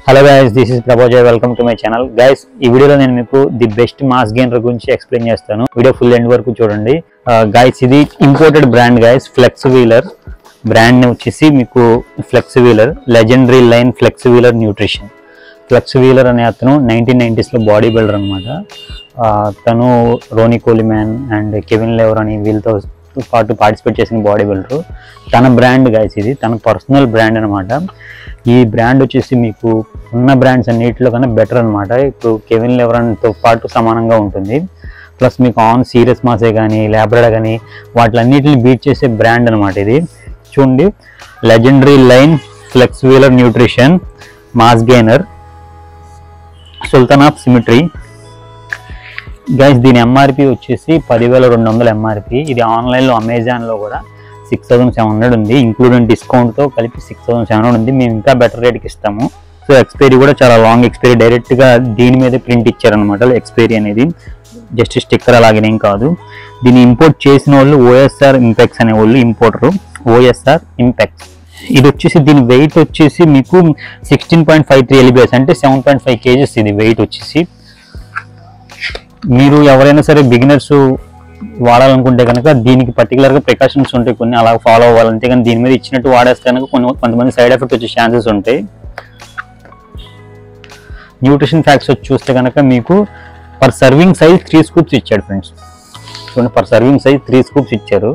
hello guys this is Prabhojay welcome to my channel guys ఈ వీడియోలో నేను మీకు ది బెస్ట్ మాస్ గెయినర్ గురించి ఎక్స్ప్లెయిన్ చేస్తాను వీడియో ఫుల్ ఎండ్ వరకు చూడండి గైస్ ఇది imported brand guys Flex Wheeler brand వచ్చేసి మీకు Flex Wheeler legendary line Flex Wheeler nutrition Flex Wheeler అనే అతను నైన్టీన్ నైంటీస్లో బాడీ బిల్డర్ అనమాట తను Ronnie Coleman and Kevin Levrone అని వీళ్ళతో పాటు పార్టిసిపేట్ చేసిన బాడీ బిల్డర్ తన బ్రాండ్ గైస్ ఇది తన పర్సనల్ బ్రాండ్ అనమాట ఈ బ్రాండ్ వచ్చేసి మీకు ఉన్న బ్రాండ్స్ అన్నిటిలో కన్నా బెటర్ అనమాట ఇప్పుడు కెవిన్ లెవరన్తో పాటు సమానంగా ఉంటుంది ప్లస్ మీకు ఆన్ సీరియస్ మాసే కానీ ల్యాబ్రాడా కానీ వాటిలన్నిటిని బీట్ చేసే బ్రాండ్ అనమాట ఇది చూడండి legendary line Flex Wheeler nutrition mass gainer sultan of symmetry guys దీని ఎంఆర్పి వచ్చేసి పదివేల రెండు వందల ఎంఆర్పి ఇది ఆన్లైన్లో అమెజాన్లో కూడా సిక్స్ థౌసండ్ సెవెన్ హండ్రెడ్ ఉంది ఇంక్లూడింగ్ డిస్కౌంట్తో కలిపి సిక్స్ థౌసండ్ సెవెన్ హండ్రెడ్ ఉంది మేము ఇంకా బెటర్ రేట్కి ఇస్తాము సో ఎక్స్పైరీ కూడా చాలా లాంగ్ ఎక్స్పైరీ డైరెక్ట్గా దీని మీద ప్రింట్ ఇచ్చారనమాట ఎక్స్పైరీ అనేది జస్ట్ స్టిక్కర్ అలాగేనేం కాదు దీన్ని ఇంపోర్ట్ చేసిన వాళ్ళు ఓఎస్ఆర్ ఇంపెక్స్ అనే వాళ్ళు ఇంపోర్టరు ఓఎస్ఆర్ ఇంపెక్స్ ఇది వచ్చేసి దీని వెయిట్ వచ్చేసి మీకు sixteen point five three LBS అంటే సెవెన్ పాయింట్ ఫైవ్ కేజెస్ ఇది వెయిట్ వచ్చేసి మీరు ఎవరైనా సరే బిగినర్స్ వాడాలనుకుంటే కనుక దీనికి పర్టికులర్గా ప్రికాషన్స్ ఉంటాయి కొన్ని అలా ఫాలో అవ్వాలి అంతేగాని దీని మీద ఇచ్చినట్టు వాడేస్తే కనుక కొన్ని కొంతమంది సైడ్ ఎఫెక్ట్ వచ్చే ఛాన్సెస్ ఉంటాయి న్యూట్రిషన్ ఫ్యాక్ట్స్ వచ్చి చూస్తే కనుక మీకు per serving size three scoops ఇచ్చాడు ఫ్రెండ్స్ చూడండి per serving size three scoops ఇచ్చారు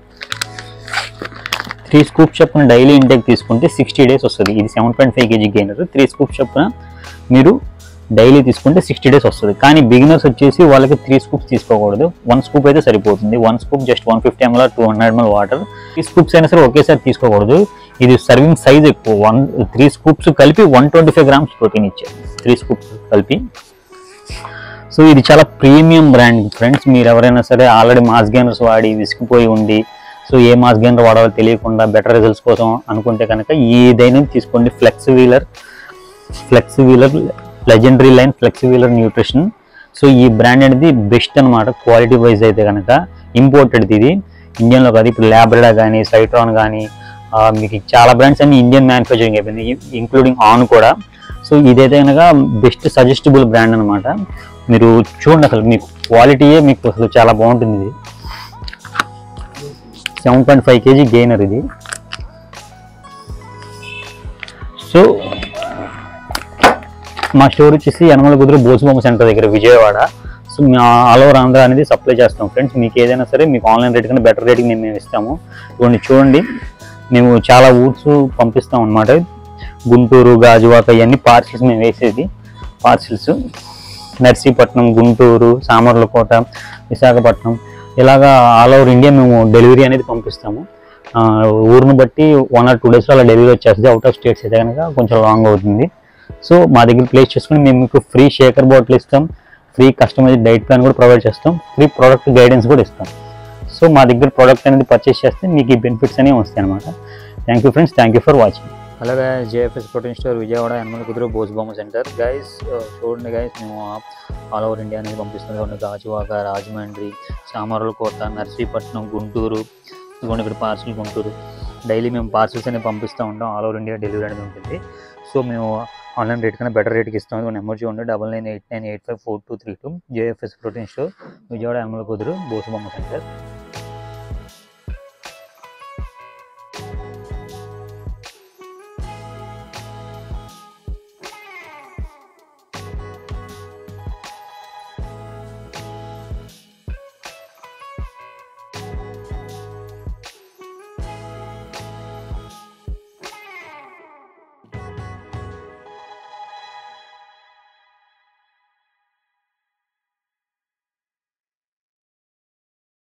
త్రీ స్కూప్స్ చొప్పున డైలీ ఇంటేక్ తీసుకుంటే సిక్స్టీ డేస్ వస్తుంది ఇది seven point five kg gainer three scoops చొప్పున మీరు డైలీ తీసుకుంటే సిక్స్టీ డేస్ వస్తుంది కానీ బిగినర్స్ వచ్చేసి వాళ్ళకి త్రీ స్కూప్స్ తీసుకోకూడదు వన్ స్కూప్ అయితే సరిపోతుంది one scoop just one fifty ML two hundred ML water three scoops అయినా సరే ఒకేసారి తీసుకోకూడదు ఇది సర్వింగ్ సైజ్ ఎక్కువ వన్ త్రీ స్కూప్స్ కలిపి one twenty five grams protein ఇచ్చారు త్రీ స్కూప్స్ కలిపి సో ఇది చాలా ప్రీమియం బ్రాండ్ ఫ్రెండ్స్ మీరు ఎవరైనా సరే ఆల్రెడీ మాస్ గెయినర్స్ వాడి విసిగిపోయి ఉండి సో ఏ మాస్ గెయినర్ వాడాలో తెలియకుండా బెటర్ రిజల్ట్స్ కోసం అనుకుంటే కనుక ఏదైనా తీసుకోండి Flex Wheeler Flex Wheeler legendary line Flex Wheeler nutrition so ఈ బ్రాండ్ అనేది బెస్ట్ అనమాట క్వాలిటీ వైజ్ అయితే కనుక ఇంపోర్టెడ్ ఇది ఇండియన్లో కాదు ఇప్పుడు ల్యాబ్రెడా కానీ సైట్రాన్ కానీ మీకు చాలా బ్రాండ్స్ అన్ని ఇండియన్ మ్యానుఫ్యాక్చరింగ్ అయిపోయింది ఇంక్లూడింగ్ ఆన్ కూడా సో ఇదైతే కనుక బెస్ట్ సజెస్టబుల్ బ్రాండ్ అనమాట మీరు చూడండి అసలు మీకు క్వాలిటీయే మీకు అసలు చాలా బాగుంటుంది ఇది seven point five kg gainer ఇది సో మా స్టోర్ వచ్చేసి యనమల కుదురు బోసుబొమ్మ సెంటర్ దగ్గర విజయవాడ సో మేము ఆల్ ఓవర్ ఆంధ్ర అనేది సప్లై చేస్తాం ఫ్రెండ్స్ మీకు ఏదైనా సరే మీకు ఆన్లైన్ రేట్ కన్నా బెటర్ రేట్కి మేము మేము ఇస్తాము ఇవన్నీ చూడండి మేము చాలా ఊర్స్ పంపిస్తాం అనమాట గుంటూరు గాజువాక ఇవన్నీ పార్సిల్స్ మేము వేసేది పార్సిల్స్ నర్సీపట్నం గుంటూరు సామర్లకోట విశాఖపట్నం ఇలాగా ఆల్ ఓవర్ ఇండియా మేము డెలివరీ అనేది పంపిస్తాము ఆ, ఊరిని బట్టి వన్ ఆర్ టూ డేస్లో అలా డెలివరీ వచ్చేస్తుంది అవుట్ ఆఫ్ స్టేట్స్ అయితే కనుక కొంచెం లాంగ్ అవుతుంది సో మా దగ్గర ప్లేస్ చేసుకుని మేము మీకు ఫ్రీ షేకర్ బాటిల్ ఇస్తాం ఫ్రీ కస్టమైజ్ డైట్ ప్లాన్ కూడా ప్రొవైడ్ చేస్తాం ఫ్రీ ప్రోడక్ట్ గైడెన్స్ కూడా ఇస్తాం సో మా దగ్గర ప్రోడక్ట్ అనేది పర్చేస్ చేస్తే మీకు ఈ బెనిఫిట్స్ అనేవి వస్తాయి అనమాట thank you friends thank you for watching అలాగే JFS protein store Vijayawada Yanamalakuduru Bosubomma centre guys చూడండి గైస్ మేము ఆల్ ఓవర్ ఇండియా అనేది పంపిస్తుంది చూడండి గాజువాక రాజమండ్రి సామర్లకోట నర్సీపట్నం గుంటూరు ఇదిగోండి ఇక్కడ పార్సిల్ గుంటూరు డైలీ మేము పార్సిల్స్ అనేవి పంపిస్తూ ఉంటాం ఆల్ ఓవర్ ఇండియా డెలివరీ అనేది ఉంటుంది సో మేము ఆన్లైన్ రేట్ కన్నా బెటర్ రేట్కి ఇస్తాం ఇది నెంబర్ చూడండి double nine eight nine eight five four two three two JFS protein store Vijayawada Yanamalakuduru Bosubomma centre